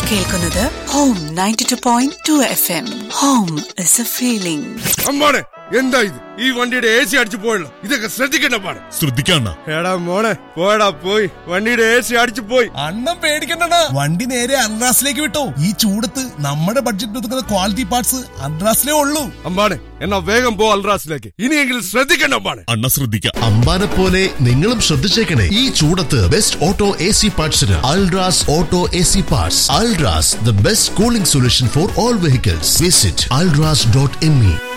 കേൾക്കുന്നത് home ninety two point two F M home is a feeling അമ്മാണെ എന്താ ഇത് ഈ വണ്ടിയുടെ എ സി അടിച്ചു പോയല്ലോ ഇതൊക്കെ ശ്രദ്ധിക്കണ്ട പാടെ ശ്രദ്ധിക്കണ്ട എടാ മോനെ പോയടാ പോയി വണ്ടിയുടെ എ സി അടിച്ചു പോയി അണ്ണം പേടിക്കണ്ട വണ്ടി നേരെ അൺറാസിലേക്ക് വിട്ടോ ഈ ചൂടത്ത് നമ്മുടെ ബഡ്ജറ്റ് ഒതുക്കുന്ന ക്വാളിറ്റി പാർട്സ് അൺറാസിലേ ഉള്ളൂ അമ്മാണെ എന്നാ വേഗം പോ അൽറാസിലേക്ക് ഇനിയെങ്കിലും ശ്രദ്ധിക്കണ്ട അമ്മാണെ അണ്ണ ശ്രദ്ധിക്കാം അമ്പാനെ പോലെ നിങ്ങളും ശ്രദ്ധിച്ചേക്കണേ ഈ ചൂടത്ത് ബെസ്റ്റ് ഓട്ടോ എ സി പാർട്സിന് Ultras auto A C parts Ultras the best cooling solution for all vehicles visit Ultras dot M E